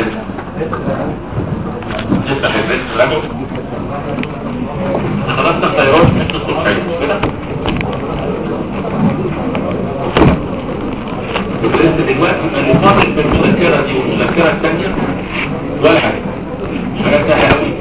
البريد نفتح البريد راجعه خلصنا الطيارات في الصبح كده لسه دلوقتي اللي فاضل بالمذكرة دي والمذكرة الثانية ولا حاجة حاجات سهلة قوي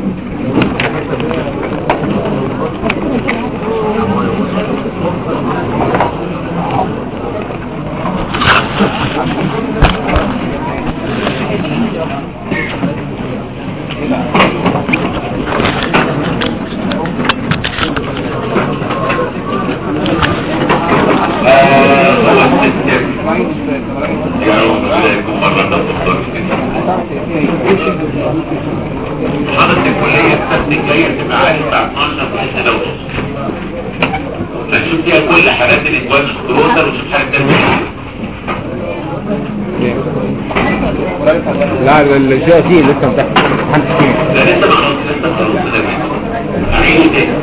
آه، هو السيستم يعود إليكم مرة الدكتور حضرتك الكلية السبت الجاية تبقى عالي الساعة 12 بحيث لو هنشوف فيها كل حالات الإدوان سكروتر ونشوف حالات تنمية لا الجي دي لسه متاح امتحان كتير لا لسه ما خلص لسه خلص ده عينه تاني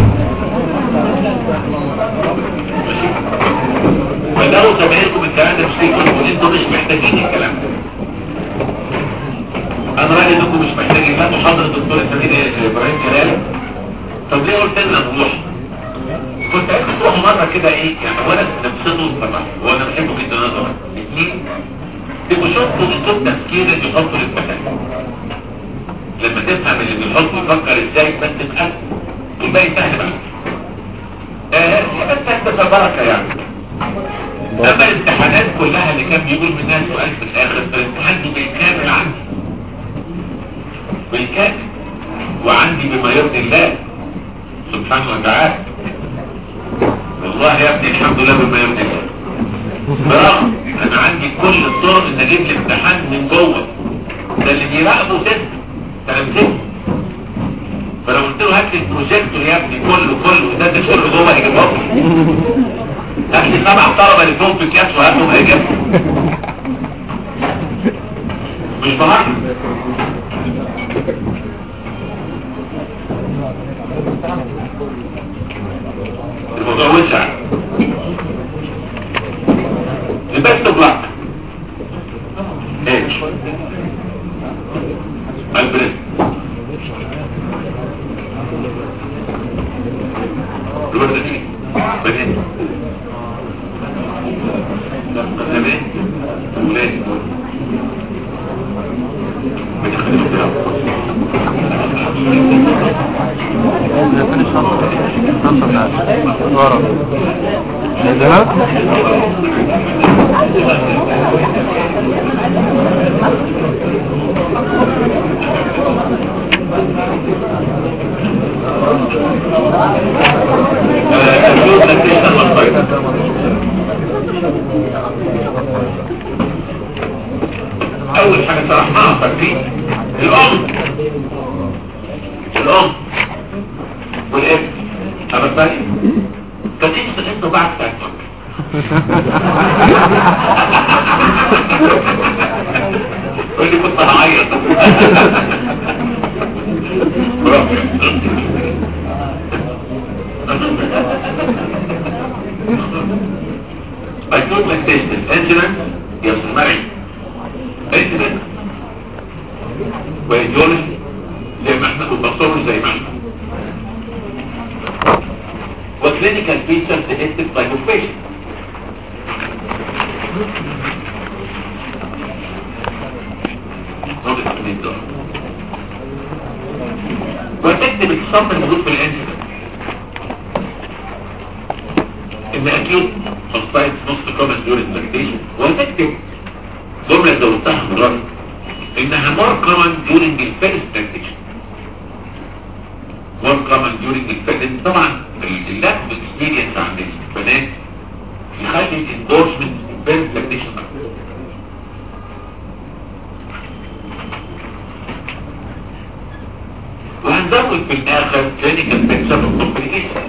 فلو سمعتكم الكلام ده مش ليكم انتوا مش محتاجين الكلام ده انا رأيي انكم مش محتاجين لا محاضرة الدكتور سمير ابراهيم جلال طب ليه قلت لنا نروح كنت عايز تروح مرة كده ايه يعني اولا نبسطه طبعا وانا بحبه جدا نظرا اثنين تبقوا شفتوا اسلوب تفكير اللي بيحطه للفتاة لما تفهم اللي بيحطه يفكر ازاي بس تبقى الباقي سهل بقى آه بس هتبقى بركة يعني اما الامتحانات كلها اللي كان بيقول منها سؤال في الاخر فالامتحان دي بالكامل عندي بالكامل وعندي بما يرضي الله سبحانه وتعالى والله يا ابني الحمد لله بما يرضي الله برغم انا عندي كل الطرق ان اجيب لي امتحان من جوه ده اللي بيراقبه ست تلامذته فلو قلت له هات لي البروجيكتور يا ابني كله كله ده ده كله جوه هيجيبه لي هات لي سبع طلبه اللي فيهم في الكاس وهاتهم هيجيبهم مش بهرج الموضوع وسع البست بلاك ايش البريد الوردة دي بدين زمان ولاد فين الشنطة الشنطة بتاعتي ورا نزلها الجزء التسعة والطيب اول حاجة شرحناها فاكرين الام الام والابن اما الثاني فتنسى انه بعد تاكل قول لي كنت هعيط برافو acute lactation incident يصل معي incident ويجولي زي ما احنا وبصور زي ما احنا وكلينيكال فيتشرز detected by the patient نقطة من الدور وتكتب الصف الموجود في الانسيدنت ان اكيد اوستايت نص كومن ديورين لاكتيشن وتكتب جملة زودتها مرات انها more common during the first lactation more common during the first طبعا اللاب اكسبيرينس عند البنات يخلي الاندورسمنت first lactation اكتر وهنزود في الاخر clinical picture of complication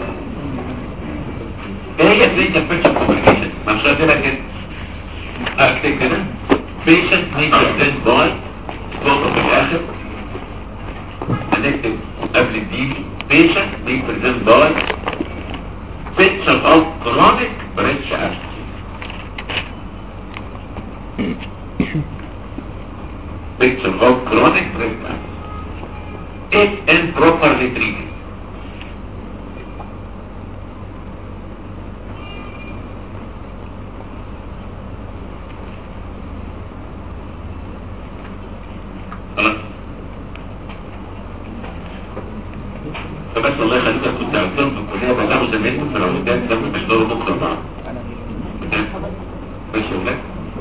ايه هي clinical picture of complication ما مش قلت لك كده اكتب كده patient may present by نقطة في الاخر هنكتب قبل الدي patient may present by picture of chronic breast abscess picture of chronic breast cancer if improperly treated خلاص فبس الله يخليك كنت عارفين في الكليه بلغوا زمايلكم في العودات لما تحضروا بكره معاهم ماشي يا ولاد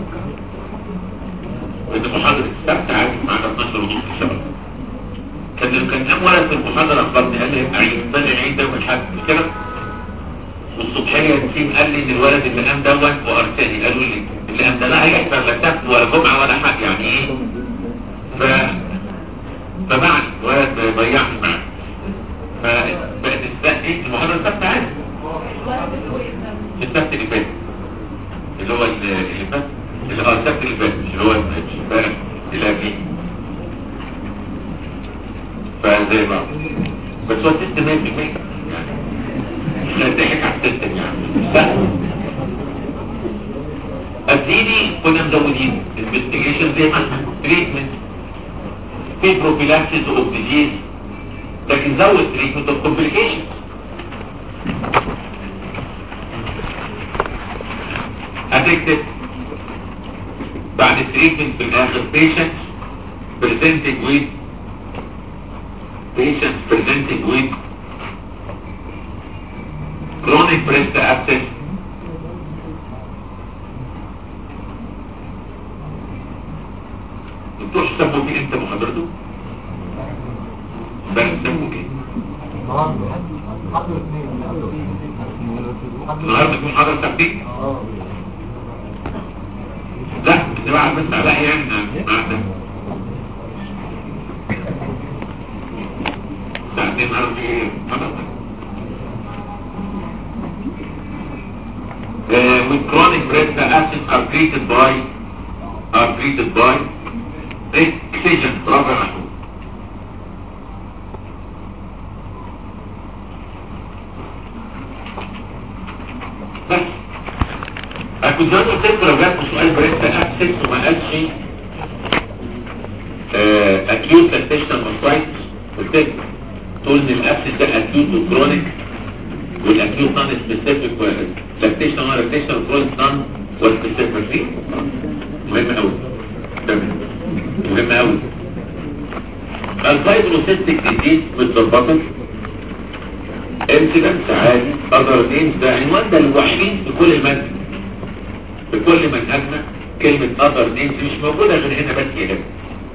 وانت محاضرة السبت عادي معانا 12 ونص في الشهر كان كان كام ولد في المحاضرة اخبرني قال لي عيد بدل العيد ده مش حد مش كده والصبحية نسيم قال لي ان الولد اللي قام دوت وارساني قالوا لي اللي قام ده لا هيحصل لا سبت ولا جمعة ولا حاجة يعني ايه ف فمعني الولد ضيعني معاه فبقت السبت ايه المحاضرة السبت عادي السبت اللي فات اللي هو اللي فات اللي هو السبت اللي فات مش اللي هو مش امبارح اللي قبليه فزي ما بس هو السيستم 100% يعني احنا ضحك على السيستم يعني سهل اديني كنا مزودين انفستيجيشن زي ما احنا تريتمنت في بروفيلاكسيس اوف ديزيز لكن زود تريتمنت اوف كومبليكيشنز هتكتب بعد التريتمنت في الاخر patients presenting with patients presenting with chronic breast abscess دكتور سموا فيه انت محاضرته بس سموا ايه النهارده في محاضرة تحديد لا كنت بعد بس على يعني قاعدة ساعتين عرض ايه محاضرة Uh, with chronic breast abscess are treated by are treated by excision برافو يا محمود بس انا كنت زمان قلت لكم لو جات سؤال بريست ابسس وما قالش اكيوت لاكتيشنال ماستايتس قلت لك تقول ان الابسس ده اكيوت وكرونيك والاكيوت نون سبيسيفيك لاكتيشنال نون لاكتيشنال وكرونيك نون والسبيسيفيك مهم قوي تمام مهم قوي الفايبروسيستيك ديزيز متظبطه انسيدنس عادي اذر نيمز ده عنوان ده الوحيد في كل المنهج في كل منهجنا كلمة اذر نيمز مش موجودة غير هنا بس يا جماعة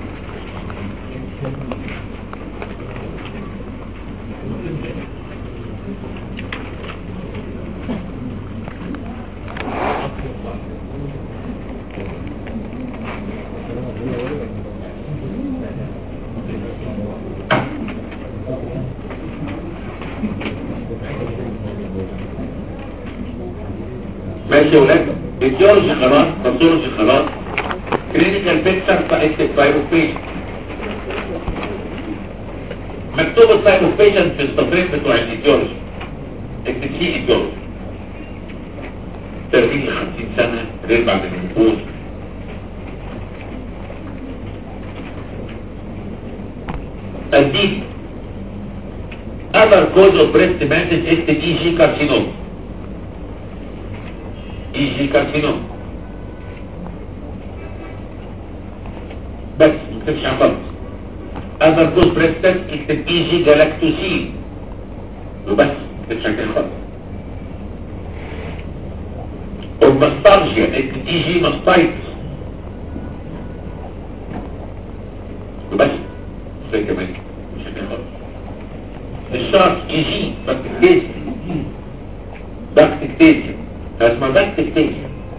ماشي يا ولاد الجيولوجي خلاص باثولوجي خلاص كلينيكال بيكتشر فاكتب فايبوفيشن مكتوب الفايبوفيشن في السطرين بتوع الجيولوجي اكتب فيه الجيولوجي 30 ل 50 سنه غير بعد المنبوذ الدين other cause of breast masses is the EG carcinoma اي جي كارسينوم بس مكتبش عن خالص اذر كوز بريستس اكتب اي جي جالاكتوسين وبس مكتبش عن كده خالص والمستالجيا اكتب اي جي ماستايتس وبس زي كمان مش عن كده خالص الشارت اي جي بكتكتيزي بكتكتيزي اسمع بس تفتكر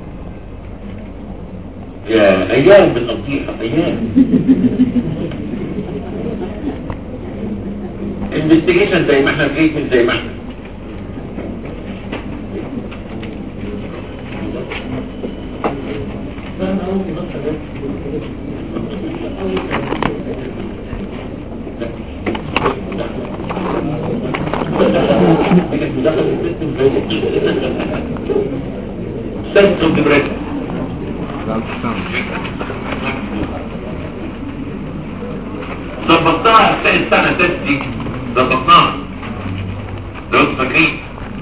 يا ايام بنقضيها ايام انفستيجيشن زي ما احنا تريتمنت زي ما احنا سنتو دبريت ظبطناها اثناء السنه التست دي ظبطناها لو انتوا فاكرين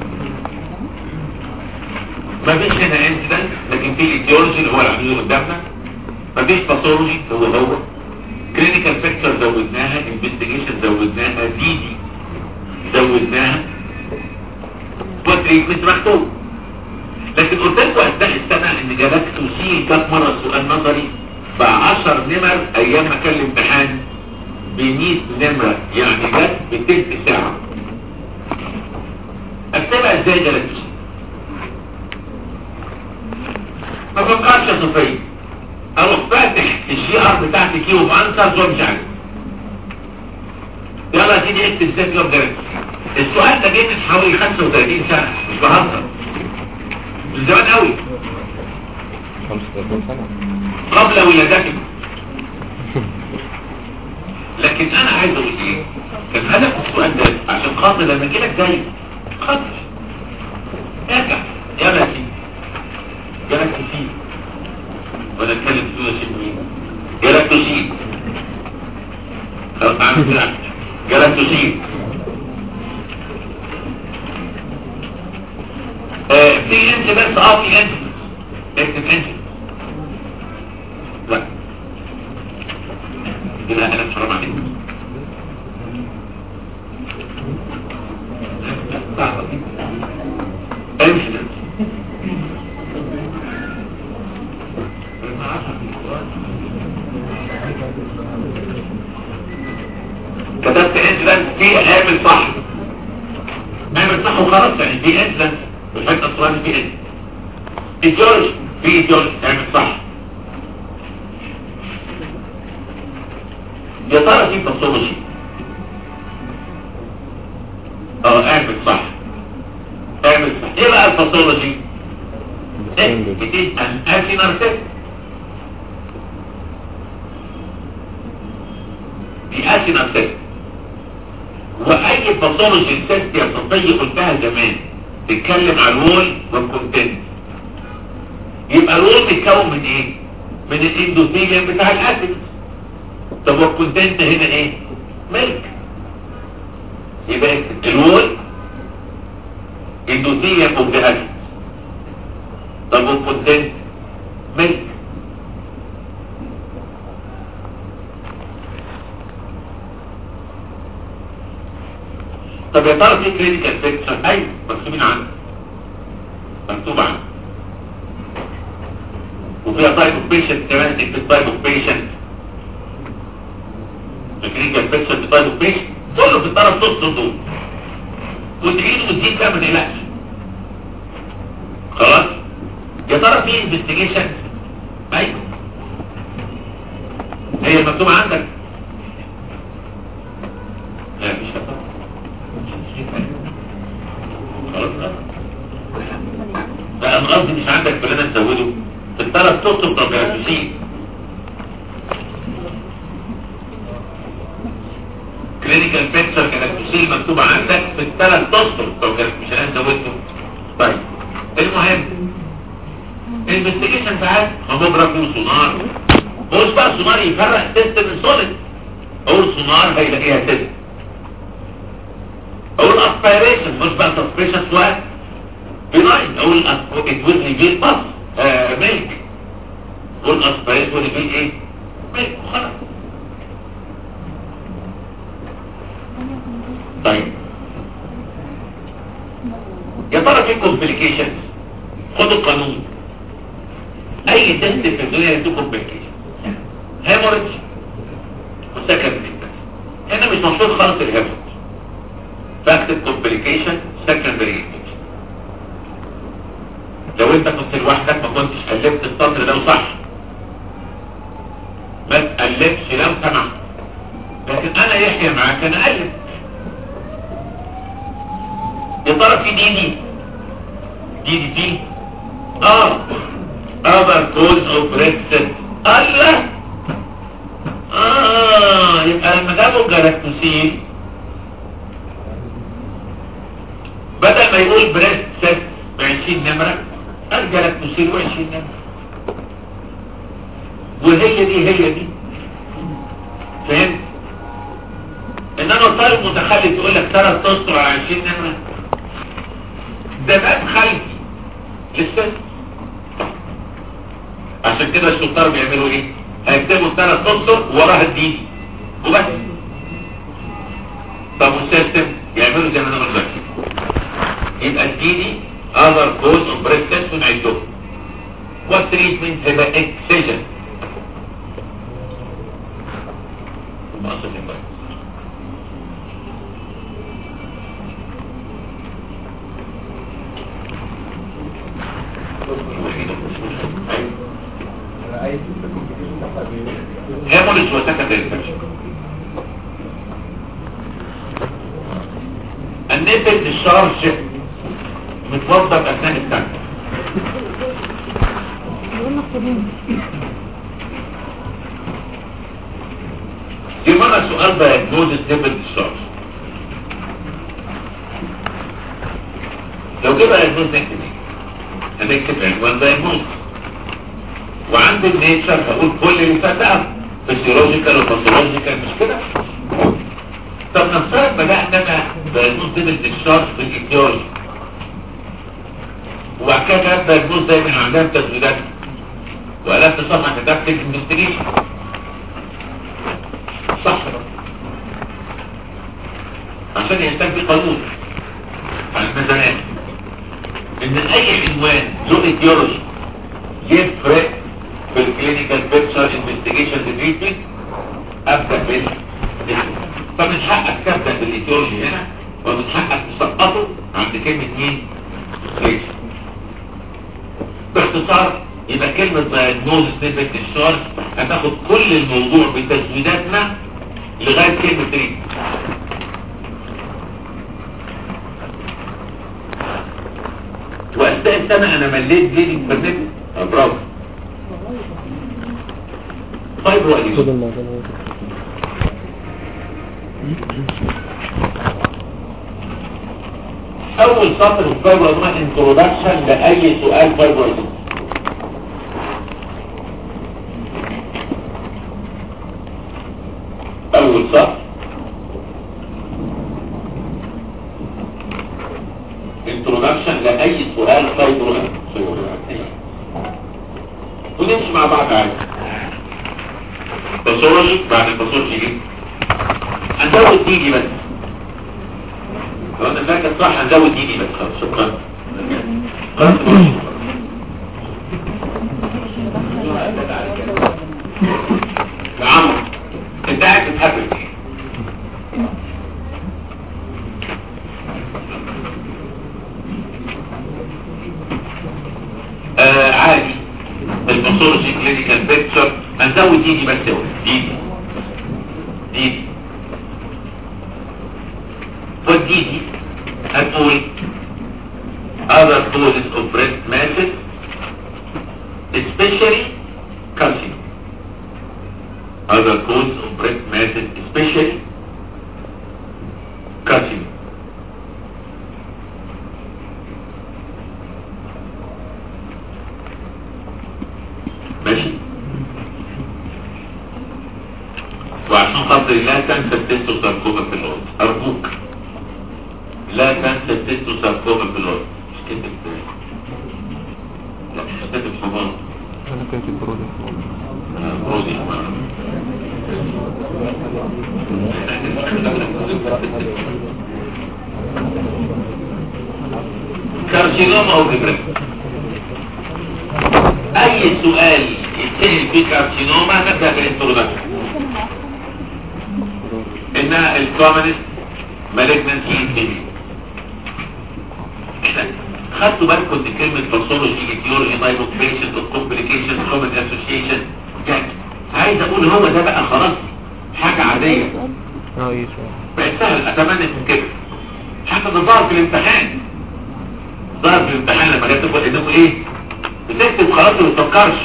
مفيش هنا انسيدنت لكن في الايديولوجي اللي هو اللي عاملينه قدامنا مفيش باثولوجي هو هو كلينيكال فيكتور زودناها انفستيجيشن زودناها دي دي زودناها وتريتمنت مكتوب لكن قلت لكم اثناء السنه ان جابت سي كم مره سؤال نظري ب 10 نمر ايام ما كان الامتحان ب 100 نمره يعني جت بتلت ساعه اكتبها ازاي جالكتوسي ما فكرش يا صفيه اروح فاتح الجي ار بتاعتي كيو بانسر وامشي عليه يلا يا سيدي اكتب ازاي كيو بجد السؤال ده جه من حوالي 35 سنه مش بهزر من زمان قوي 35 سنة قبل ولادتكم لكن انا عايز اقول ايه كان هدف السؤال ده عشان خاطر لما يجي لك زي خاطر ارجع يلا يا سيدي جالك تسيب ولا اتكلم فيه يا مين جالك تسيب خلاص عامل كده جالك تسيب آه، في انت بس اه في انت اكتب انت لا كده انا مش حرام عليك انسيدنت كتبت انسيدنت في اعمل صح اعمل صح وخلاص يعني في انسيدنت والحته الصغيره في انسيدنت الجورج في جورج اعمل صح يا ترى في باثولوجي اه اعمل صح اعمل صح ايه بقى الباثولوجي it is an acinar test دي acinar test واي باثولوجي تيست يا صفية قلتها زمان تتكلم عن الوول والكونتنت يبقى الوول بيتكون من ايه من الاندوثيليوم بتاع الاسيد طب والكونتنت هنا ايه ملك يبقى الوول اندوثيليوم اوف ذا اسيد طب والكونتنت ملك طب يا ترى في كلينيكال بيكتشر ايوه مكتوبين عنه مكتوب عنه وفيها تايب اوف بيشنت كمان تكتب تايب اوف بيشنت الكلينيكال بيكتشر في تايب اوف بيشنت كله في الطرف نص دول وتعيد وتزيد بقى ما تقلقش خلاص يا ترى في انفستيجيشن ايوه هي مكتوبه عندك لا مش هتطلع خلاص بقى الغرض مش عندك فلنا تزوده في الثلاث تكتب بروجرافيسين كلينيكال بيكتشر كلاكتوسيل مكتوبة عندك في الثلاث تكتب بروجرافيسين زودته طيب المهم الانفستيجيشن ساعات ماموجرافي وسونار مش بقى سونار يفرق تيست من سوليد اول سونار هيلاقيها تيست اقول اسبيريشن مش بقى سسبيشن سؤال بناين اقول اتوز ريفيل باس ميلك اقول اسبيريشن ريفيل ايه ميلك وخلاص طيب يا ترى في كومبليكيشنز خدوا القانون اي تست في الدنيا عنده كومبليكيشن هيموريدج وسكندري هنا مش مشهور خالص الهيموريدج فاكتب كومبليكيشن سكندري لو انت كنت لوحدك ما كنتش قلبت السطر ده وصح ما تقلبش لو سمحت لكن انا يحيى معاك انا قلب يا ترى في دي دي دي دي دي اه other cause of breast الله اه يبقى لما جابوا الجلاكتوسين بدل ما يقول بريست سيت ب 20 نمرة قال جلاكتوسين و 20 نمرة وهي دي هي دي فهمت طالب متخلف يقول لك ثلاث اسطر على 20 نمره ده باب خلفي لسه عشان كده الشطار بيعملوا ايه هيكتبوا ثلاث اسطر وراها الدين وبس طب والسيستم يعملوا زي ما انا قلت لك يبقى الديني other cause of breast cancer ونعدهم والتريتمنت هيبقى excision ثم أصل الإنبات هيموليس وسكندري انفكشن النبل الشارج متوظف اثناء السنة يبقى سؤال دايجنوزس نبل الشارج لو جه دايجنوز نكتب ايه؟ هنكتب عنوان دايجنوز وعند النيتشر هقول كل اللي فات فيسيولوجيكال وباثولوجيكال مش كده طب نفترض بدأنا انا دايجنوز نبل الشارج بالايديولوجي وبعد كده ابدا الجوز دايما عندها تسويدات وقلبت صفحه كتبت انفستيجيشن صح عشان يحتاج قانون عندنا زمان ان اي عنوان له ايديولوجي يفرق في الكلينيكال بيكتشر انفستيجيشن تريتمنت ابدا بال فمن حقك تبدا بالايديولوجي هنا ومن حقك تسقطه عند كلمه مين؟ ليش؟ باختصار يبقى كلمة دايجنوزس نسبة الشارج هتاخد كل الموضوع بتسويداتنا لغاية كلمة ريد وأثناء السنة أنا مليت ليه برنامج برافو طيب هو اليوم أول سطر في فايبر انترودكشن لأي سؤال فايبر أول سطر انترودكشن لأي سؤال فايبر ونمشي مع بعض عادي باثولوجي بعد الباثولوجي دي هنزود دي بس لو انا فاكر صح هنزود دي بس خلاص شكرا خلاص يا عمرو انت قاعد بتحبك آه عادي الباثولوجي كلينيكال بيكتشر هنزود دي دي بس هو دي دي دي دي والديدي هتقول other causes of breast masses especially calcium other causes of breast masses especially calcium ماشي وعشان خاطر لا تنسى التستوساركوما في الوقت ارجوك لا تنسى التستوساركوما في الوقت مش كاتب لا مش كاتب حمار انا كاتب برودة روزي كارسينوما او جبرين اي سؤال يتسأل فيه كارسينوما نبدأ بالانترودكشن انها الكومنست مالجنسي انتيجي احنا خدتوا بالكم ان كلمة باثولوجي ايديولوجي مايبوك بيشنت اوف كومبليكيشن كومن اسوشيشن يعني عايز اقول هو ده بقى خلاص حاجة عادية اه ايه شوية بقت سهل اتمنى من كده حتى ده ظهر في الامتحان ظهر في الامتحان لما جت تقول انه ايه بتكتب خلاص ما بتفكرش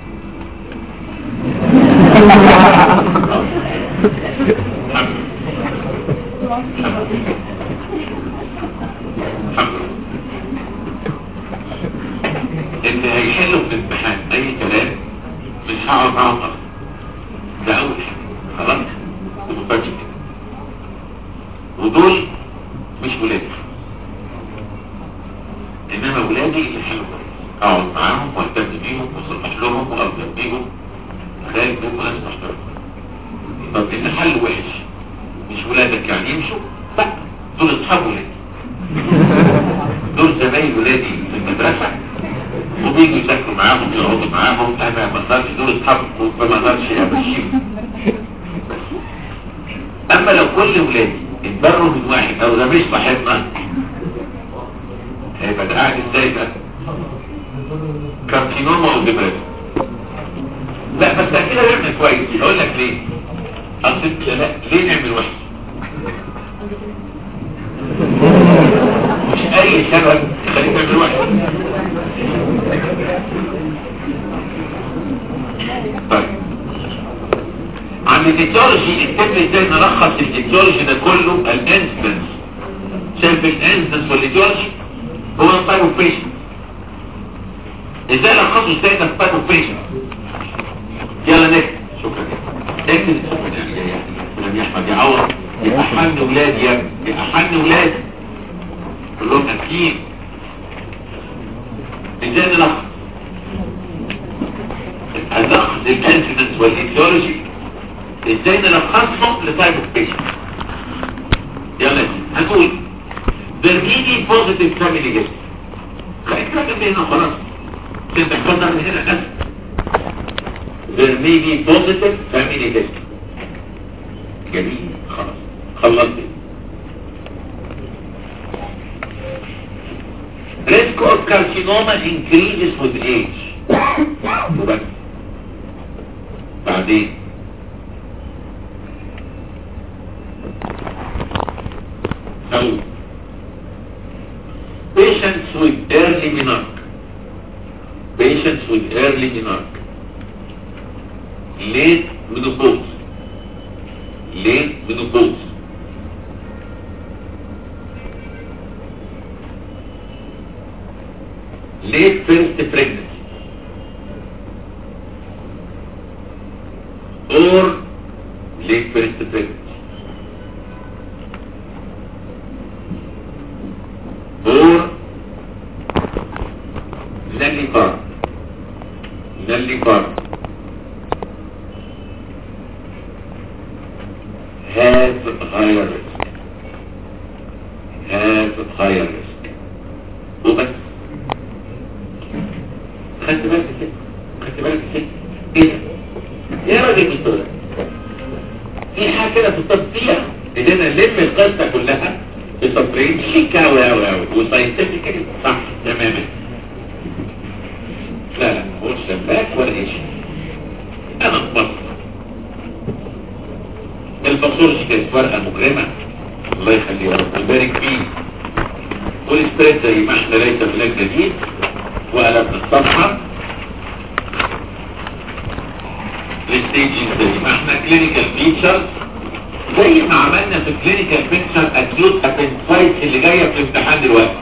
اللي هيحلوا في الامتحان اي كلام مش هقعد معاهم اصلا ده اول حاجه خلاص مفاجئ كده ودول مش ولادي انما ولادي اللي حلو اقعد معاهم واهتم بيهم واصلح لهم وافضل بيهم خارج بيهم ناس محترمه طب ان حل وحش مش ولادك يعني يمشوا لا دول اصحاب ولادي دول زمايل ولادي في المدرسه وبيجوا يذاكروا معاهم يقعدوا معاهم انا ما اقدرش دول اصحاب فما اقدرش امشيهم اما لو كل ولادي اتبروا من واحد او ده مش صاحبنا هيبقى ده قاعد ازاي بقى كارسينوما او ديبريشن لا بس اكيد هنعمل كويس هقول لك ليه اصل لا ليه نعمل وحش مش اي سبب خليك نعمل وحش طيب عن الديتولوجي التبل ازاي نلخص الديتولوجي ده كله الانسنس شايف الانسنس والديتولوجي هو الطيب اوبريشن ازاي لخصوا ازاي ده الطيب اوبريشن يلا نكتب شكرا اكتب شكرا يا يا يا احمد يا عوض يا احن ولاد يا ابني يا احن ولاد كلهم اكيد ازاي نلخص هنلخص الانسنس والايديولوجي ازاي نلخصهم لتايب اوف بيشن يلا هنقول there may be positive family history خليك راجل هنا خلاص انت تفضل من هنا بس there may be positive family history جميل خلاص خلصت risk of carcinoma increases with age وبس بعدين أو patients with early menarche patients with early menarche late menopause late menopause late first pregnancy or late first pregnancy or nullibar nullibar have higher risk have higher risk وبس خدت بالك كده خدت بالك كده ايه ده يا راجل مستوى في حاجه كده في التصديق اننا نلم القصه كلها بتصريح شيك اوي اوي اوي وساينتفك صح تماما لا لا هو شباك ولا ايش انا مبسط الباثولوجي كانت ورقه مكرمه الله يخليه يا رب ويبارك فيه والستريت زي ما احنا ليس علاج جديد وقلبنا الصفحه الستيجنج زي ما احنا كلينيكال فيتشرز زي ما عملنا في كلينيكال فيتشر اكيوت ابنسايت اللي جايه في الامتحان دلوقتي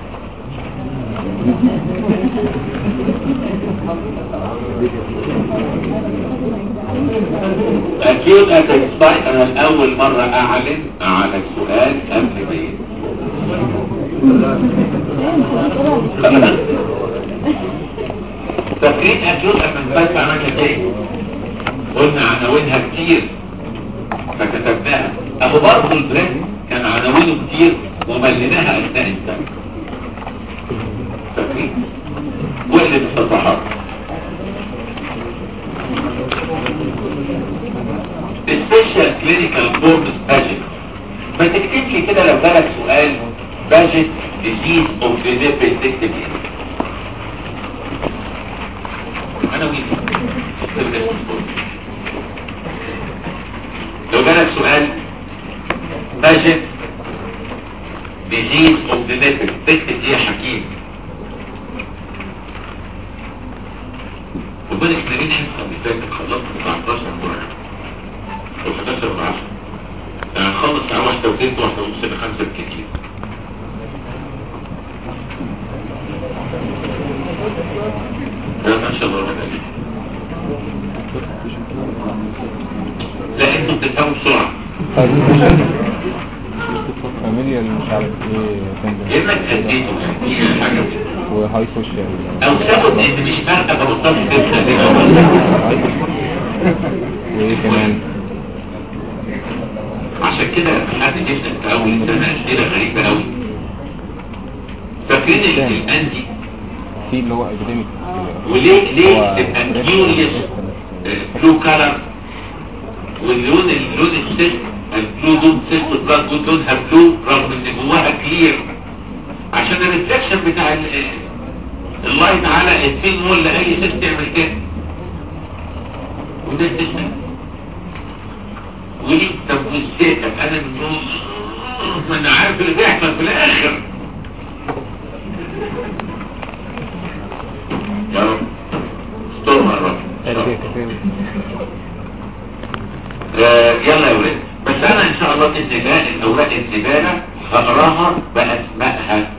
اكيوت ابنسايت انا الاول مره اعلن على السؤال قبل ما يجي تفريد اكيوت ابنسايت عملنا ايه قلنا عناوينها كتير فكتبناها اهو برضه البريد كان عناوينه كتير ومليناها اثناء السنه فاكرين وحده الصفحات سبيشال كلينيكال فورمز باجت ما تكتب لي كده لو جالك سؤال باجت ديزيز اوف ذا نيبل تكتب ايه عناوين لو جالك سؤال باجت ديزيز اوف ذا نيبل تكتب ايه يا حكيم وبدأ احنا مين حصة اللي فاتت خلصت 19 مرة او 11 من 10 يعني نخلص على واحدة وثلث واحدة ونص بخمسة بكتير ده ما شاء الله ربنا يخليك. لا انتوا بتفهموا بسرعة فاميليال مش عارف ايه يا اما تهديته في حاجه كده. وهاي سوشيال او سبب ان مش فارقه فبطلت تنسى وايه كمان عشان كده حد جبنا في اول سنه اسئله غريبه قوي فاكرين ال- الاندي في اللي هو اكاديميك وليه ليه تبقى كيوريوس بلو كلر واللون اللون السيست البلو لون سيست بلاد جود لونها بلو رغم ان جواها كلير عشان الريفلكشن بتاع ال- اللايت على الفين مول لاي سيست يعمل كده وده السيست وليه طب ازاي طب انا من ما انا عارف اللي بيحصل في الاخر يا رب استر يا رب آه، يلا يا ولاد بس انا ان شاء الله باذن الله الاوراق الزباله هقراها باسمائها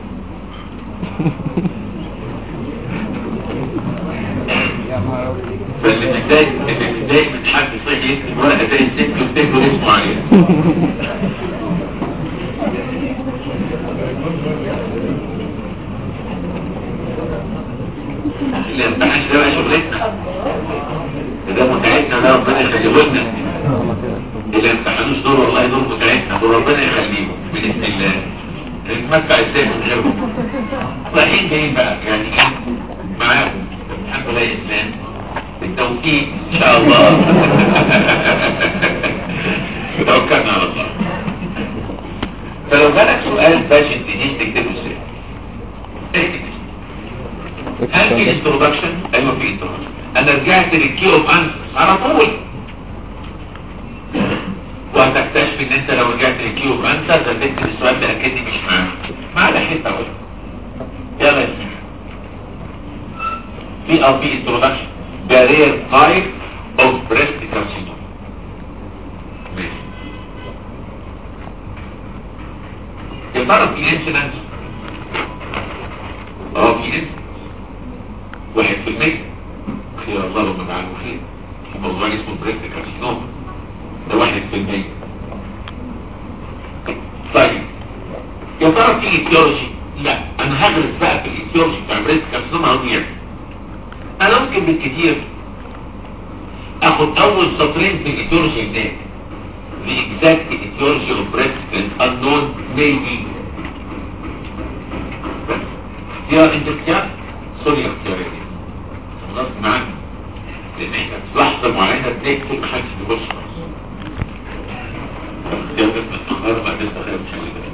فاللي متضايق اللي متضايق من حد صحي يكتب ورقه زي الست ويكتب له اسمه عليها اللي امتحنش ده بقى شغلتنا ده متعبنا ده ربنا يخليه لنا اللي امتحنوش دول والله دول متعبنا دول ربنا يخليهم باذن الله نتمتع ازاي من غيرهم رايحين جايين بقى يعني معاهم الحمد لله اسلام بالتوفيق ان شاء الله توكلنا على الله فلو جالك سؤال باش الدينيس تكتبه ازاي اكتب هل في انترودكشن ايوه في انترودكشن انا رجعت للكي اوف انسرز على طول وهتكتشف ان انت لو رجعت للكي اوف انسرز هتكتب السؤال ده اكني مش معاك ما عدا حته اهو يلا يا سيدي في او في انترودكشن بارير تايب اوف بريست كارسينوم ماشي يا ترى في انسيدنس اه في انسيدنس واحد في المية خير الله لما معاه خير في موضوع اسمه بريست كارسينوم ده واحد في المية طيب يا ترى في ايتيولوجي لا انا هغرس بقى في الايتيولوجي بتاع بريست كارسينوم هضيع انا ممكن بالكتير اخد اول سطرين في الايتيولوجي هناك the exact etiology of breast is unknown maybe اختيار انت اختيار سوري اختياري خلاص معاك لان احنا في لحظه معينه بنكتب محدش بيبص خالص اختيار بس مستخير ما تستخير مش هيبقى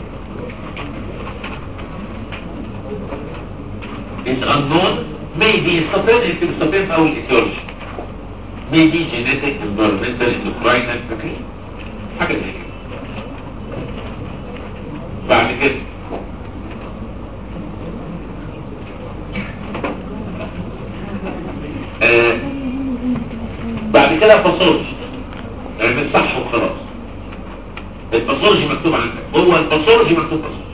is unknown maybe السطرين اللي بتبقى السطرين في اول الايتيولوجي maybe genetic environmental endocrine فاكرين حاجه زي كده بعد كده آه بعد كده باثولوجي يعني بالصح وخلاص الباثولوجي مكتوب عندك هو الباثولوجي مكتوب باثولوجي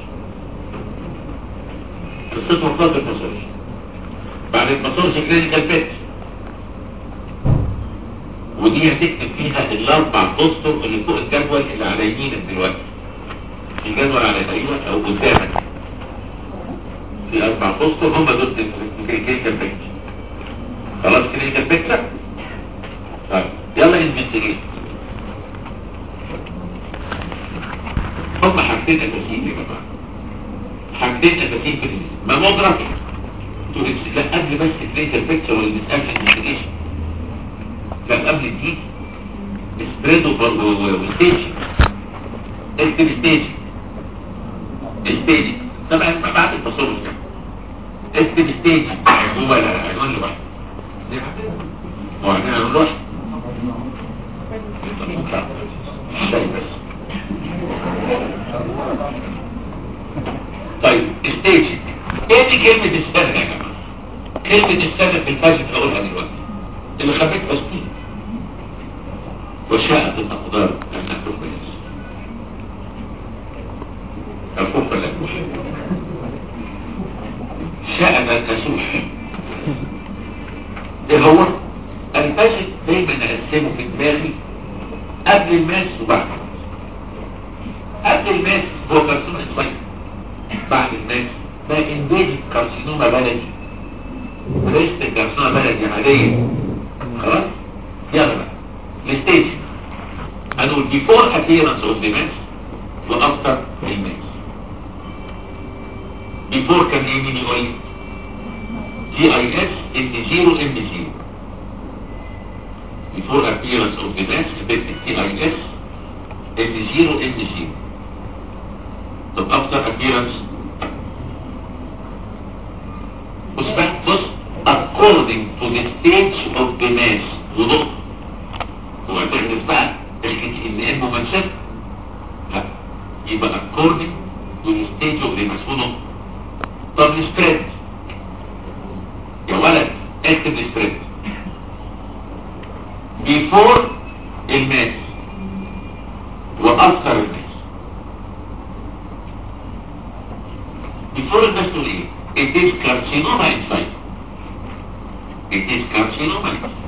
قصته مكتوب الباثولوجي بعد الباثولوجي كلينيكال بيت ودي هتكتب فيها الاربع اسطر اللي فوق الجدول اللي على يمينك دلوقتي الجدول على يمينك او قدامك في اربع اسطر هم دول كلينيكال بيت خلاص كلينيكال بيكتشر طيب يلا انفستيجيت هم حاجتين اساسيين يا جماعه حاجتين اساسيين في الجسم ماموجرافي تقول لا قبل بس كلينيكال بيكتشر ولا بتقابل انفستيجيشن لا قبل دي سبريد وستيج اكتب ستيج ستيج طبعا بعد التصرف ده اكتب ستيج هو عنوان لوحده هو عنوان لوحده شيء بس طيب ستيج ايه دي كلمة السنة يا جماعة كلمة السنة في الفاجر هقولها دلوقتي اللي خبيت فلسطين وشاءت الأقدار أن أكون بنفسي الخوف لا شاء أن أسوح إيه هو الفجر دايما أقسمه في دماغي قبل الماس وبعد الماس قبل الماس هو كارسينوما اسفايت بعد الماس ده انديجيك كارسينوما بلدي بريست كارسينوما بلدي عادية خلاص يلا الستيج هنقول before appearance of the mass وafter الماس before كان ايه مين يقول لي جي اي اس ان 0 ام 0 before appearance of the mass بتكتب تي اي اس ان 0 ام 0 طب after appearance بص بقى بص according to the stage of the mass ونقطة هو هتحدث بقى الكتي ان ام ممثل لا يبقى according to the stage of the mass ونقطة طب السبريد يا ولد اكتب السبريد before الماس وافتر الماس before الماس تقول ايه it is carcinoma inside it is carcinoma inside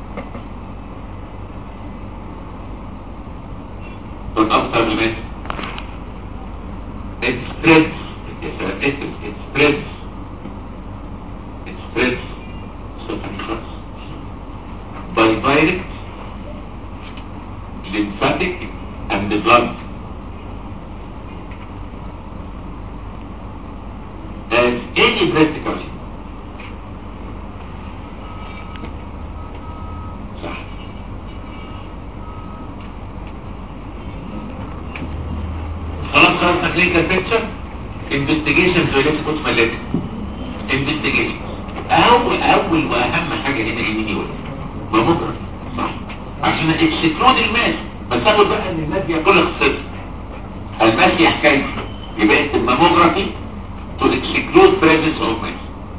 but after الماس it spreads it, it, it spreads it spreads so خلاص by direct lymphatic and the blood as any breast cancer صح خلاص خلاص clinical picture investigation related to malaria investigation اول اول واهم حاجه هنا ايه مين يقول ماموجرافي صح عشان اكسكلود الماس بس اقول بقى ان الماس هي كل خصيص الماس هي حكايه يبقى انت الماموجرافي تو اكسكلود بريزنس اوف ماس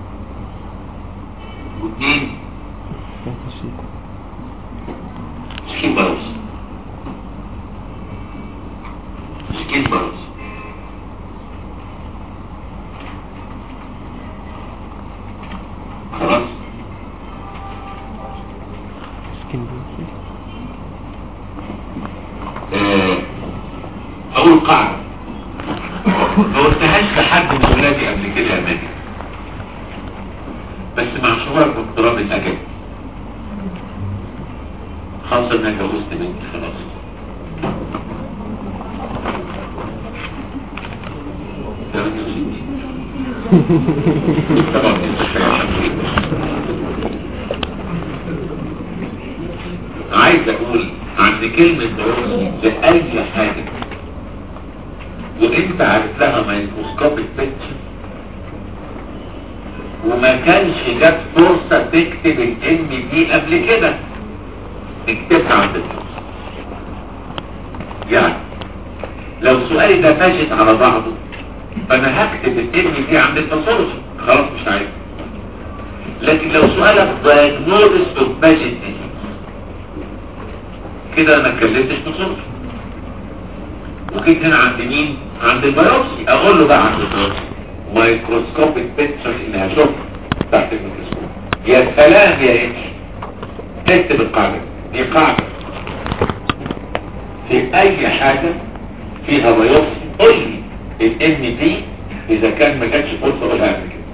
واثنين سكين باروس سكين باروس خلاص سكين بروسي آه، اقول قاعدة ما قلتهاش لحد من ولادي قبل كده يا ماجد بس مع شعورك باضطراب الاجل خاصة انك جوزت بنت خلاص تمانية وستين. طبعا دي عايز اقول عند كلمة دروسي لأي حاجة وانت عارف لها مايكروسكوب بيكتشر وما كانش جات فرصة تكتب الام دي قبل كده اكتبها عند الدروس يعني لو سؤالي ده فاجت على بعضه فانا هكتب الام دي عند الباثولوجي خلاص مش عايز لكن لو سؤالك diagnosis of budget disease كده انا اتكلمتش بصوت وجيت هنا عند مين عند البيوبسي اقول له بقى عند البيوبسي مايكروسكوبيك بيكتشر اللي هشوفها تحت الميكروسكوب يا سلام يا اتش اكتب القاعده دي قاعده في اي حاجه فيها بيوبسي قول لي الام دي اذا كان ما جاتش فرصه اقولها قبل كده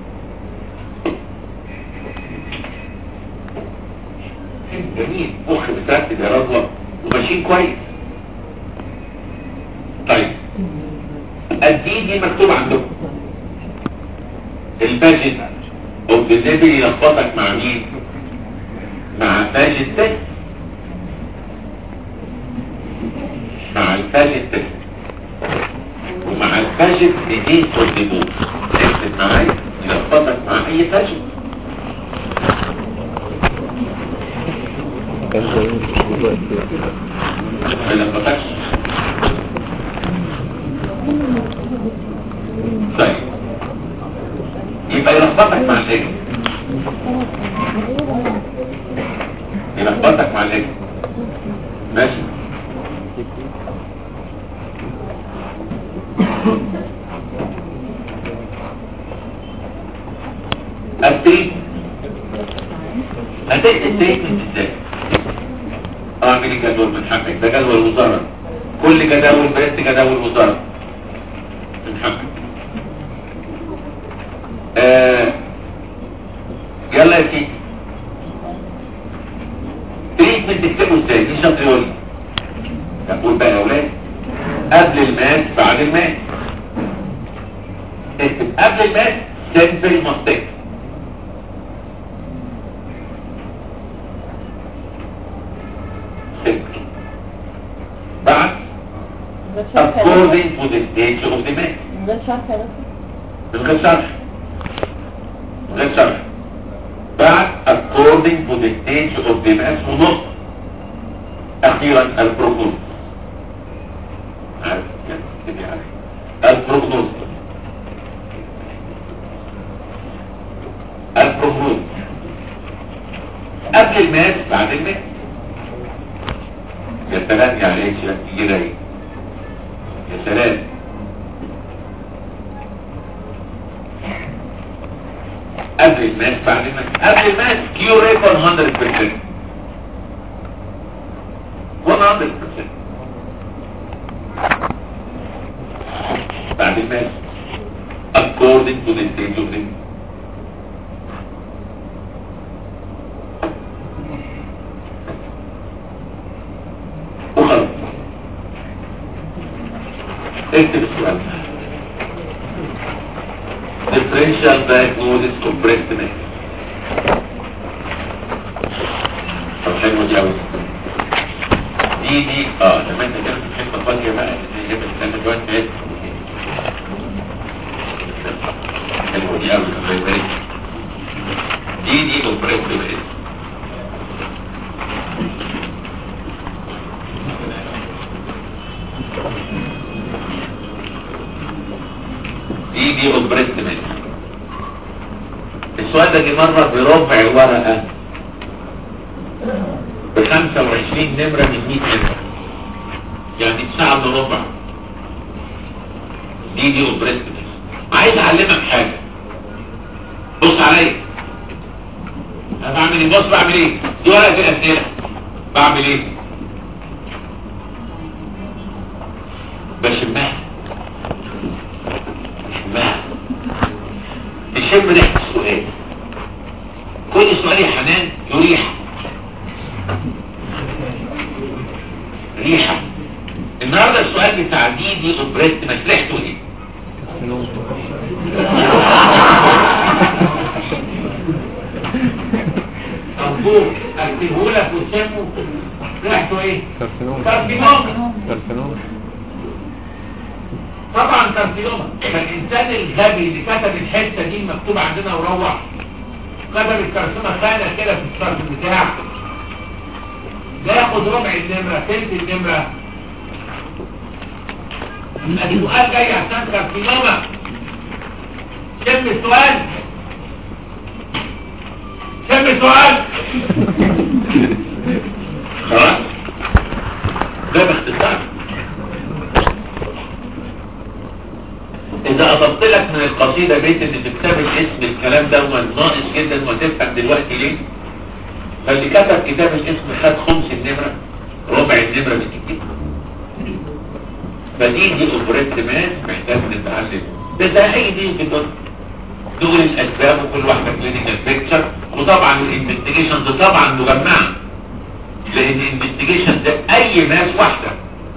جميل مخ بترتب يا رضوى وماشيين كويس طيب الدي دي مكتوب عندكم الباجت او بالنبي يلخبطك مع مين مع باجت تست مع الباجت تست ومع الباجت دي تردبوه اكتب معايا يلخبطك مع اي باجت كان زي دلوقتي ما يلخبطكش طيب يبقى يلخبطك مع الاجل يلخبطك مع الاجل ماشي التريد هتقل التريتمنت ازاي اعمل جدول من حقك ده جدول وزارة كل جداول بريست جداول وزارة من حقك آه يلا يا سيدي تريتمنت تكتبه ازاي دي شرط يقول اقول بقى يا اولاد قبل الماس بعد الماس اكتب قبل الماس سيمبل ماستيك سيمبل بعد ده شرح يا دكتور according to the stage of the mass ده شرح يا دكتور من غير شرح من غير شرح بعد according to the stage of the mass ونص اخيرا البروجنوز عارف يعني كده عارف البروجنوز البروجنوز قبل الماس بعد الماس يا سلام يعني ايه شيء تيجي ده ايه يا سلام قبل الماس بعد الماس قبل الماس كيو ريت 100% 100% بعد الماس according to the stage of the وخلاص اكتب السؤال differential diagnosis of breast milk طب حلوة دي أوي دي دي اه لما انت كده في حته فاضيه بقى دي جبت لك دلوقتي ايه حلوة دي أوي الله يبارك دي دي of breast milk دي دي of breast milk السؤال ده جه مرة بربع ورقة ب 25 نمرة من 100 نمرة يعني تسعة الا ربع دي دي of breast milk عايز اعلمك حاجة بص عليا انا بعمل ايه بص بعمل ايه دي ورقة الاسئلة بعمل ايه بشمها بشمها تشم ريحة السؤال كل سؤال يا حنان له ريحة ريحة النهارده السؤال بتاع دي دي اوبريت ما ريحته ايه؟ أرجوك أكتبه لك وتسمه ريحته ايه؟ كارسينوم كارسينوما كارسينوم طبعا كارسينوما فالإنسان الغبي اللي كتب الحتة دي المكتوبة عندنا وروح كتب الكارسينوما خانة كده في الشرط بتاعه ده ياخد ربع النمرة تلت النمرة يبقى السؤال جاي عشان كارسينوما شم السؤال شم السؤال خلاص ده باختصار اذا اضفت لك من القصيدة بيت ان تكتب الاسم الكلام ده ناقص جدا وتفهم دلوقتي ليه فاللي كتب كتاب الاسم خد خمس النمرة ربع النمرة بتكتب فدي دي اوبريت ماس محتاج نتعلم ده زي اي دي كده دول الاسباب وكل واحدة كلينيكال بيكتشر وطبعا الانفستيجيشنز طبعا مجمعة لان الانفستيجيشن ده اي ماس واحدة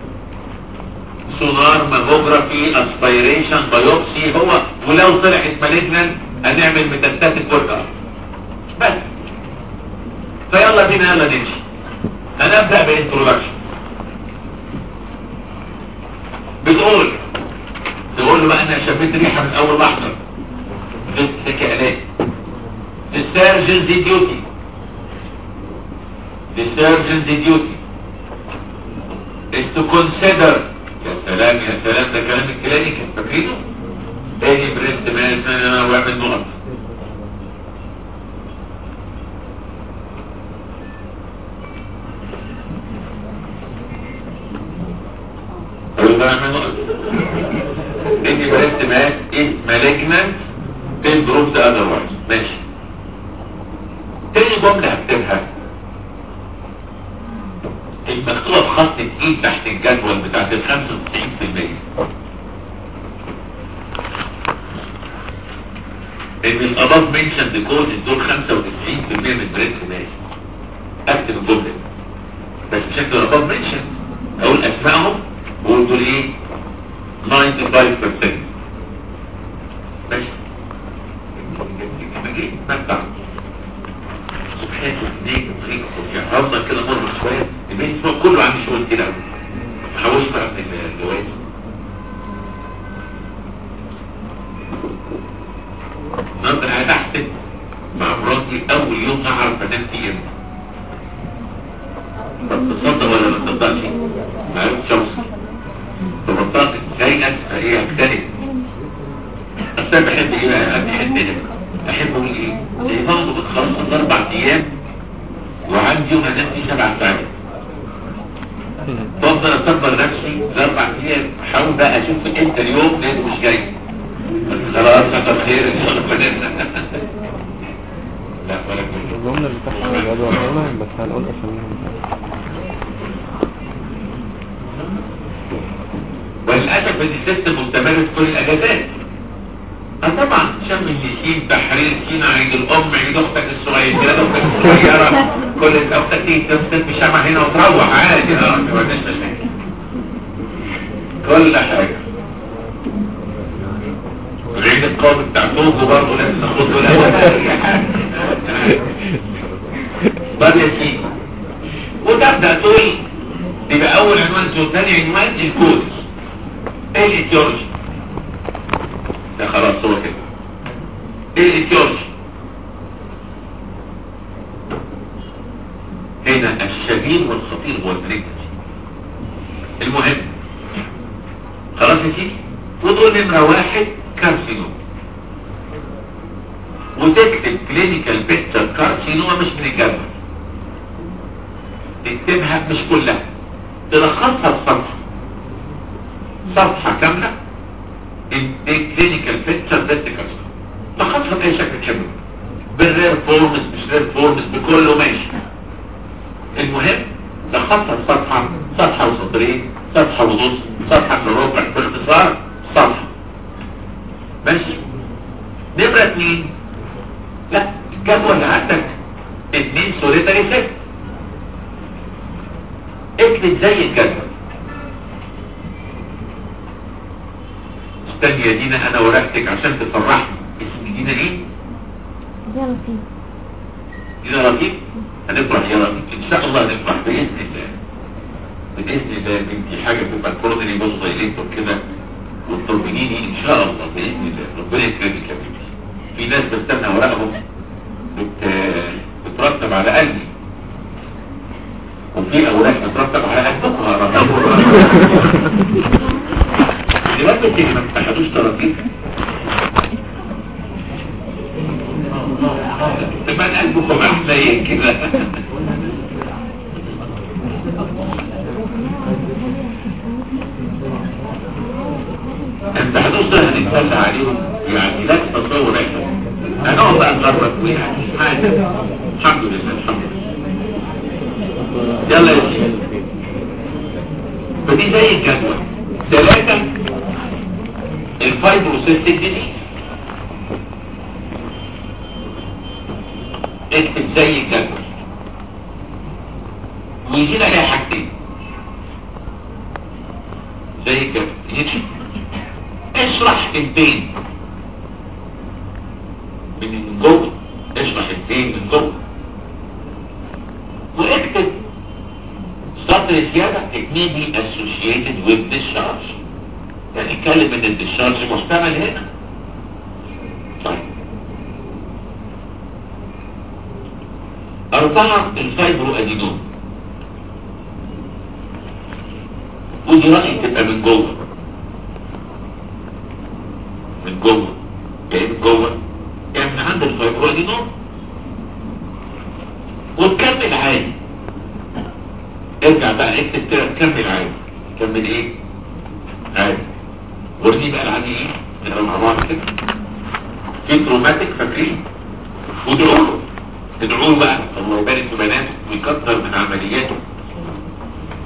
سونار ماموجرافي اسبيريشن بايوبسي هو ولو طلعت مالجنان هنعمل ميتاستاتيك ورك بس فيلا بينا يلا نمشي هنبدأ بانترودكشن بتقول تقول له بقى انا شميت ريحة من اول لحظة جبت علاج The surgeon's duty The surgeon's duty is to consider يا سلام يا سلام ده كلام الكلينيكال فاكرينه؟ تاني بريست مان واعمل نقط قالوا ده اعمل نقط تاني بريست مان is malignant then prove the otherwise ماشي تاني جملة هكتبها مكتوبة بخط تقيل تحت الجدول بتاعت ال 95% ان الاباف منشن كوزز دول 95% من بريد ماشي اكتب الجمله دي. بس بشكل الاباف منشن اقول اسمائهم واقول دول ايه 95% بس لما جيت مبدع سبحان اثنين وخيك يعني هفضل كده مر شويه البيت اسمه كله عندي شغل كده قوي حوشت بقى من الجواز النهارده قاعد احسب مع مراتي اول يوم اعرف انام فيه امتى طب تصدق ولا ما تصدقش؟ ما عرفتش اوصل فبطلت ازاي اسمع ايه اجتنب بس انا بحب ايه بقى بحب ايه احب اقول ايه زي برضه بتخلص اربع ايام وعندي يوم انام فيه سبع ساعات بفضل اصبر نفسي الاربع ايام احاول بقى اشوف امتى اليوم ليه مش جاي بس خلاص كتر خير ان شاء الله فنان لا ولا كل الجملة اللي تحت الجدول هنا بس هنقول اساميهم وللاسف ان السيستم مستمر في كل الاجازات اه طبعا شم النسيم تحرير سينا عيد الام عيد اختك الصغيره ميلاد اختك الصغيره كل اختك تيجي تفصل بشمع هنا وتروح عادي اه ما عندناش مشاكل كل حاجه العيد القومي بتاع توجو برضه لازم ناخده الاول بس يا سيدي وتبدا تقول يبقى اول عنوان تقول ثاني عنوان الكود ايه الايتيولوجي ده خلاص هو كده ايه الايتيولوجي هنا الشبيه والخطير هو البريكتي المهم خلاص يا سيدي وتقول نمرة واحد كارسينوم وتكتب كلينيكال بيكتشر كارسينوما مش من الجدول تكتبها مش كلها تلخصها في صفحة صفحة كاملة كلينيكال بيكتشر ذات كارسينوما تلخصها بأي شكل تحبه بالرير فورمز مش رير فورمز بكله ماشي المهم لخصها في صفحة صفحة وسطرين صفحة ونص صفحة الا ربع باختصار صفحة ماشي نمرة اتنين لا الجدول اللي عندك اتنين سوليتري ست اكتب زي الجدول استني يا دينا انا ورقتك عشان تفرحني اسم دينا ايه؟ يلا فيه دينا رقيب هنفرح يا رقيب ان شاء الله هنفرح باذن الله باذن الله بنتي حاجه تبقى الكورديني بص زيليتور كده والتوربينيني ان شاء الله باذن الله ربنا يكرمك يا بنتي في ناس بستنى ورقهم بت... بترتب على قلبي وفي اوراق بترتب على قلبكم هرتبوا دلوقتي انتوا ما بتاخدوش تراكيب تبقى قلبكم عامله ايه كده انت هتوصل هنتفل عليهم يعني لا تتصور احنا هنقعد بقى نقرب ويعني اسمعني الحمد لله الحمد لله يلا يا سيدي فدي زي الجدول ثلاثة الفايبروسيستيك ديزيز اكتب زي الجدول ويجي لها حاجتين زي الجدول يجي اشرح البين من جوه اشرح البين من جوه واكتب سطر زيادة it may be associated with discharge يعني اتكلم ان الديشارج محتمل هنا طيب أربعة الفايبرو أدينوم ودي رأيي تبقى من جوه من جوه جاي من جوه يعني من عند الفايبرو أدينوم وتكمل عادي ارجع بقى اكتب كده تكمل عادي كمل ايه عادي ورني بقى العادي ايه نبقى مع بعض كده في تروماتيك فاكرين وادعوا له ادعوا له بقى الله يبارك في بناته ويكتر من عملياته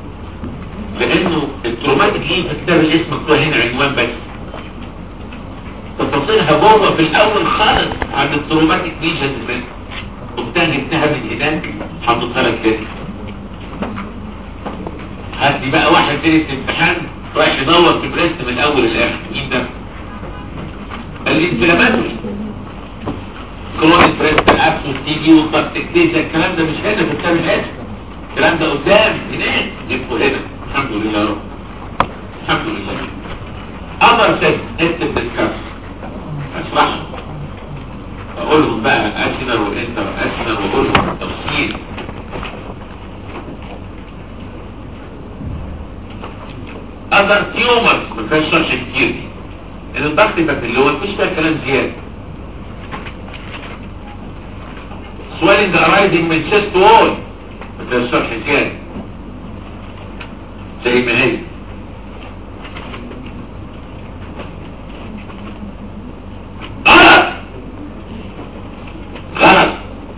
لانه التروماتيك ليه في كتاب الاسم مكتوب هنا عنوان بس تفاصيلها جوه في الاول خالص عن التروماتيك ليجن بريست قمتها جبتها من هناك حطيتها لك كده هات لي بقى واحد تاني في الامتحان رايح يدور في بريست من الاول للاخر مين ده؟ الانفلاماتوري كرونيك بريست ابسوس تي بي والبارتكتيزا الكلام ده مش هنا في كتاب الاسم الكلام ده قدام هناك جبته هنا الحمد لله يا رب الحمد لله اقدر اكتب ديسكاس اشرحهم اقولهم بقى اشنر وانتر اشنر واقولهم تفصيل اذر تيومرز ما فيهاش شرح كتير دي ان الضغط يبقى اللي هو مفيش فيها كلام زياده swelling arising من chest wall ما فيهاش شرح زياده زي ما هي غلط غلط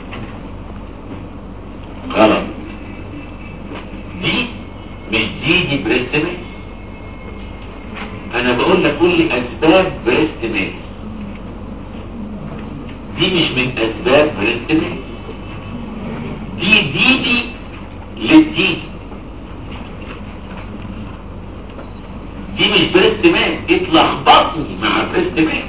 غلط دي مش دي دي بريست ميت انا بقول لك كل اسباب بريست ميت دي مش من اسباب بريست ميت دي دي دي للدي دي مش بريست ميت اتلخبطني مع بريست ميت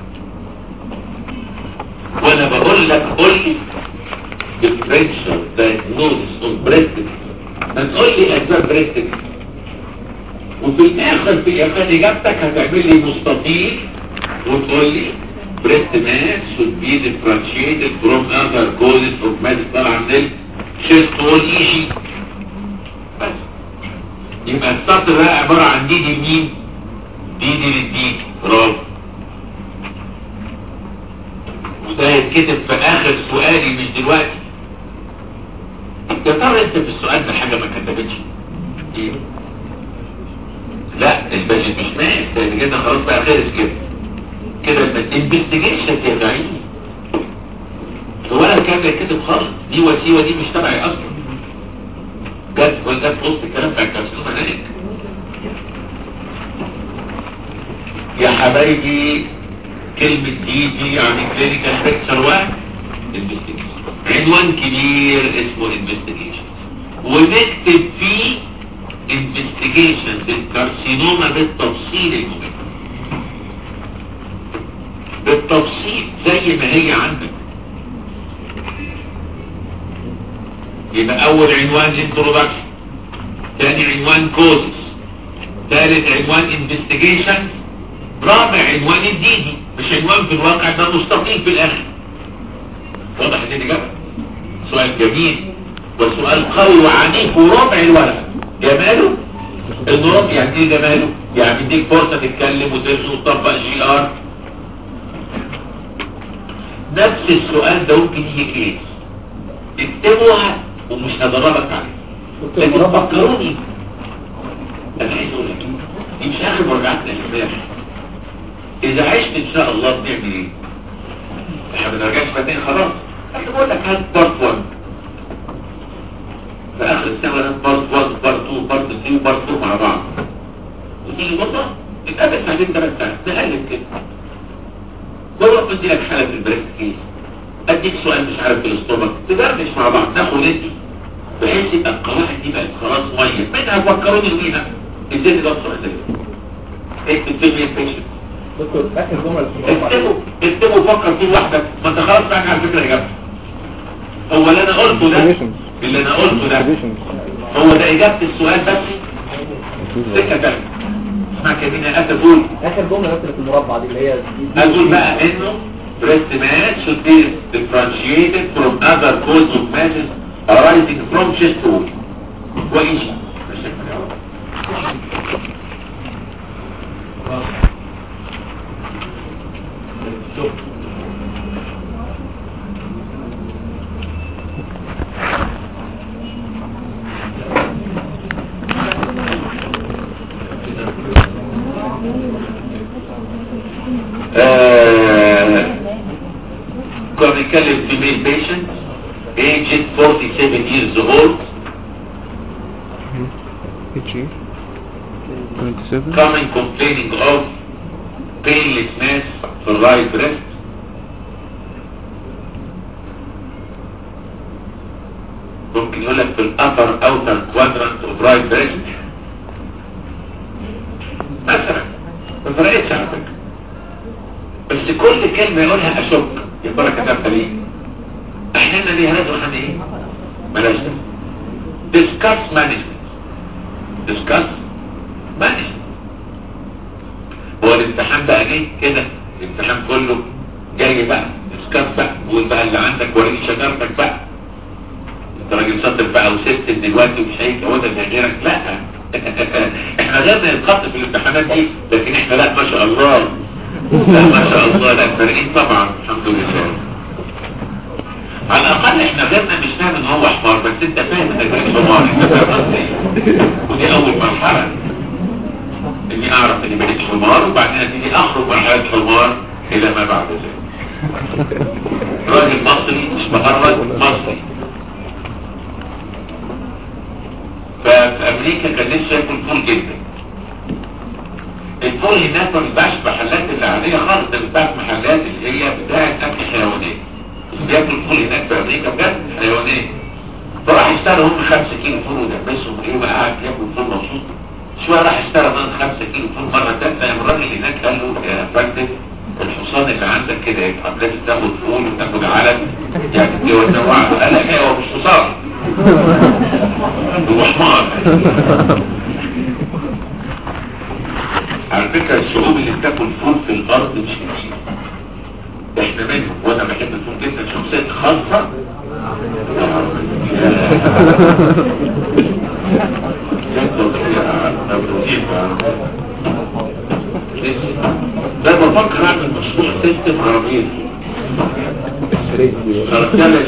وانا بقول لك قول لي differential diagnosis of breast هتقول لي اسباب بريست وفي الاخر في اخر اجابتك هتعمل لي مستطيل وتقول لي بريست ماس should be differentiated from other causes of mass طالعه من الشيست وول ايجي بس يبقى السطر ده عباره عن دي دي مين دي دي للدي برافو وده يتكتب في اخر سؤالي مش دلوقتي يا ترى انت في السؤال ده حاجه ما كتبتش ايه لا الباجت مش مات ده كده خلاص بقى خلص كده كده الانفستيجيشن يا غريب هو انا كان كاتب خالص دي وسيله دي مش تبعي اصلا جت ولا جت وسط الكلام بتاع الكبسوله هناك يا حبايبي كلمة دي دي يعني كلينيكال بيكتشر واحد انفستيجيشن عنوان كبير اسمه انفستيجيشن ونكتب فيه انفستيجيشن للكارسينوما بالتفصيل المهم بالتفصيل زي ما هي عندك يبقى اول عنوان انترودكشن ثاني عنوان كوزز ثالث عنوان انفستيجيشن رابع عنوان الديدي مش عنوان في الواقع ده مستقيم في الاخر واضح ان الاجابه سؤال جميل وسؤال قوي وعنيف ورابع الورقه جماله انه رابع يعني ايه جماله يعني يديك فرصه تتكلم وترسم وتطبق جي ار نفس السؤال ده ممكن يجي كيس اكتبوها ومش هدربك عليه لكن فكروني انا عايز اقول لك دي مش اخر مراجعات الاسباب اذا عشت ان شاء الله بنعمل ايه احنا ما بنرجعش بعدين خلاص انا بقول لك هات بارت 1 في اخر السنه هات بارت 1 بارت 2 بارت 3 وبارت 2 مع بعض وتيجي بكره نتقابل ساعتين ثلاث ساعات نقلب كده بقول بدي لك حاله في البريست كيس اديك سؤال مش عارف في الاستومك تدردش مع بعض ناخد ندي بحيث يبقى القواعد دي بقت خلاص ميه منها فكروني بيها ازاي ده السؤال ده اكتب فيه بيشنت دكتور اخر جمله في الموضوع اكتبوا اكتبوا فكر فيه لوحدك ما انت خلاص معاك على فكره اجابته هو اللي انا قلته ده اللي انا قلته ده هو ده اجابه السؤال بس سكه تانيه اسمع كلمه اخر دول اخر جمله بس اللي في المربع دي اللي هي دي- اقول بقى انه breast mass should be differentiated from other causes of masses arising from chest wall وايش آه، كنا بنتكلم في ميل بيشنت aged 47 years old اتشي 27 common complaining of painlessness في الرايت بريست ممكن يقول لك في الابر اوتر كوادرانت اوف رايت بريست مثلا ما فرقتش على فكره بس كل كلمه يقولها اشك يا ترى كتبها ليه احيانا ليه هذا وحنا ايه بلاش ده discuss management discuss management هو الامتحان بقى جاي كده الامتحان كله جاي بقى discuss بقى قول بقى اللي عندك وريني شجرتك بقى انت راجل شاطر بقى وست دلوقتي ومش هيك هو ده زي غيرك لا احنا غيرنا الخط في الامتحانات دي لكن احنا لا ما شاء الله لا ما شاء الله لا فارقين طبعا الحمد لله على الاقل احنا غيرنا مش فاهم ان هو حمار بس انت فاهم انك مش حمار انت فاهم قصدي ودي اول مرحله اني اعرف اني بقيت حمار وبعدين ابتدي اخرج من حياه حمار الى ما بعد ذلك راجل مصري مش مهرج مصري ففي امريكا كان نفسه ياكل فول جدا الفول هناك ما بيتباعش في محلات العادية خالص ده بيتباع في محلات اللي هي بتاعت اكل حيوانات بياكل فول هناك في امريكا بجد حيوانات فراح اشترى هم 5 كيلو فول ودبسهم ايه بقى قاعد ياكل فول مبسوط شويه راح اشترى من 5 كيلو فول مره ثالثه الراجل هناك قال له يا فندم الحصان اللي عندك كده يبقى لازم تاخد فول وتاخد علم يعني تودوه قال لك ايه هو مش حصان هو حمار على فكرة الشعوب اللي بتاكل فول في الارض مش كتير احنا منهم وانا بحب الفول جدا شخصية خاصة ده بفكر اعمل مشروع سيستم عربية خرجتها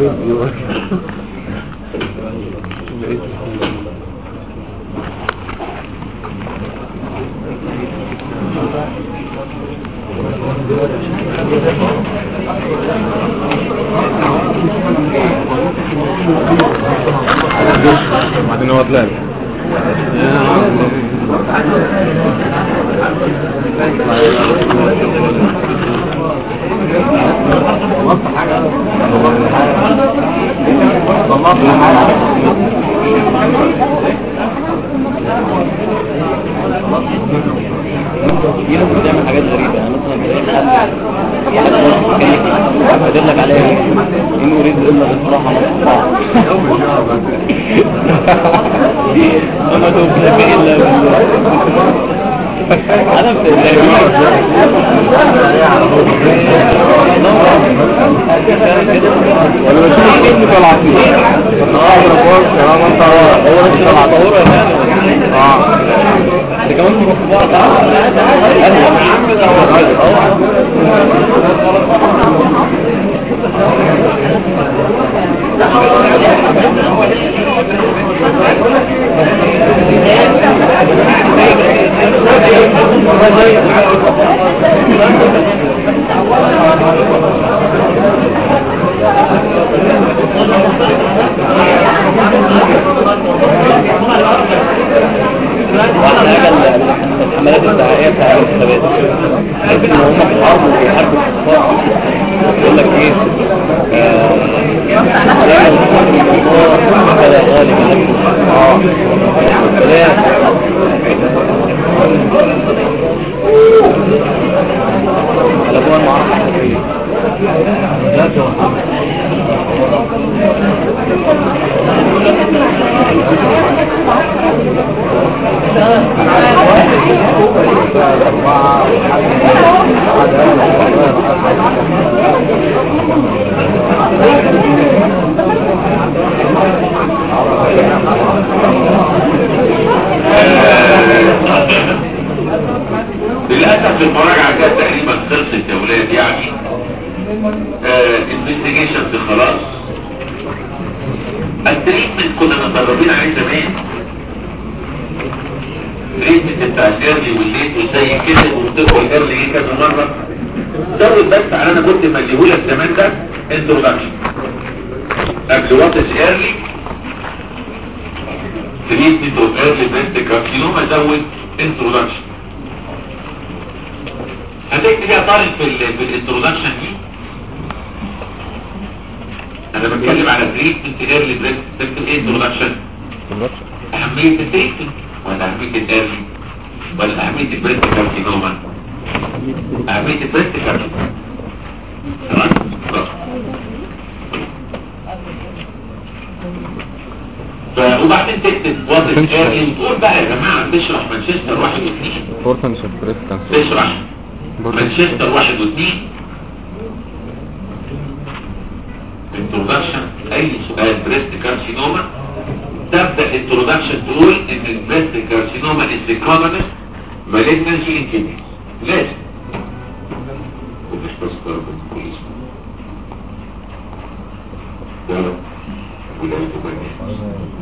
بعدين هو طلع لي. في ناس بتعمل حاجات غريبة يعني مثلا بتقول لك عليها إن أريد إلا الإصلاح على وما توفيق إلا بالله أنا ولا بشوف ابني طلع فيه اه انا بقول كلام انت هو مش طلع مطورة يا فندم اه ده كمان في بعض الحملات الدعائية بتاع الانتخابات عارف ان هم بيحاربوا بيحاربوا الكفار يقول لك ايه آه، دايما الكفار فلا غالب لكم اه سلام على ابوها المعركة الحقيقية لا للأسف المراجعة كانت تقريبا خلصت يا ولاد يعني انفستيجيشن خلاص التريتمنت كنا متدربين عليه زمان التريتمنت بتاع الايرلي والليت وزي كده وبتدخل الايرلي جه كذا مرة زود بس على انا كنت مديهولك زمان ده انترودكشن قبل وات از ايرلي تريتمنت اوف ايرلي بريست كارسينوما زود انترودكشن هتكتب يا طارق في ال في الانترودكشن دي انا بتكلم على تريتمنت ايرلي بريست تكتب ايه انترودكشن اهمية التريتمنت ولا اهمية الايرلي ولا اهمية البريست كارسينوما اهمية البريست كارسينوما تمام خلاص. ف- وبعدين تكتب وضع ايرلي وتقول بقى يا جماعة تشرح مانشستر واحد واثنين فورفنس اوف بريست كانسر تشرح مانشستر واحد واثنين انترودكشن اي سؤال بريست كارسينوما تبدا انترودكشن تقول ان البريست كارسينوما از كومنست مالجنسي ان كيدني لازم ومش بس ضرب البوليس ضرب والألبومانيات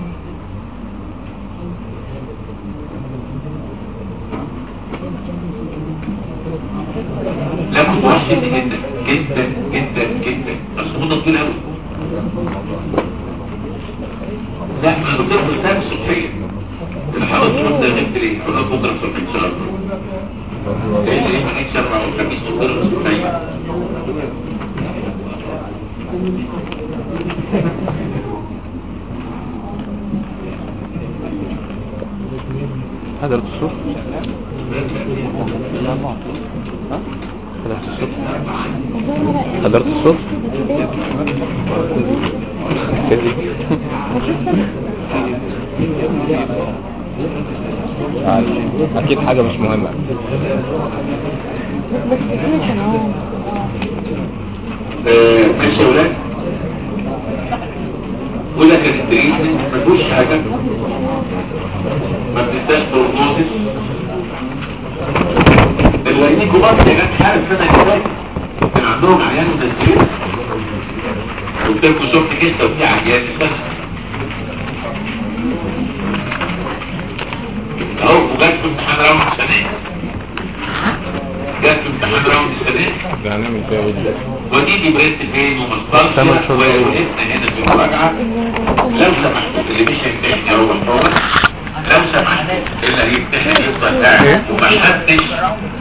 لا كنت وحشتني جدا جدا جدا جدا بس مدة طويلة قوي لا ما انا بطلب الثاني الصبحية الحوض تروح ده غبت ليه؟ قلنا بكرة الصبح ان شاء الله ليه ليه ما نيجي سبعة والخميس وغير الصبحية حضرت الصوت حضرت الصوت حضرت الصوت اكيد حاجة مش مهمة بس كتير كان اه آه، ماشي يا ولاد وده كان التريتمنت ما فيهوش حاجة ما بتنساش بروجنوزس الوالدين كبار كانت حالة سنة كده كان عندهم عيان منزلين قلت لكم شفت كده وفي عيان بس اهو وجات في امتحان راوند السنة جات في امتحان راوند السنة ده هنعمل فيها ايه دلوقتي؟ ودي دي بريست فين ثمان ومستلقيا شهور. ووقفنا هنا في المراجعة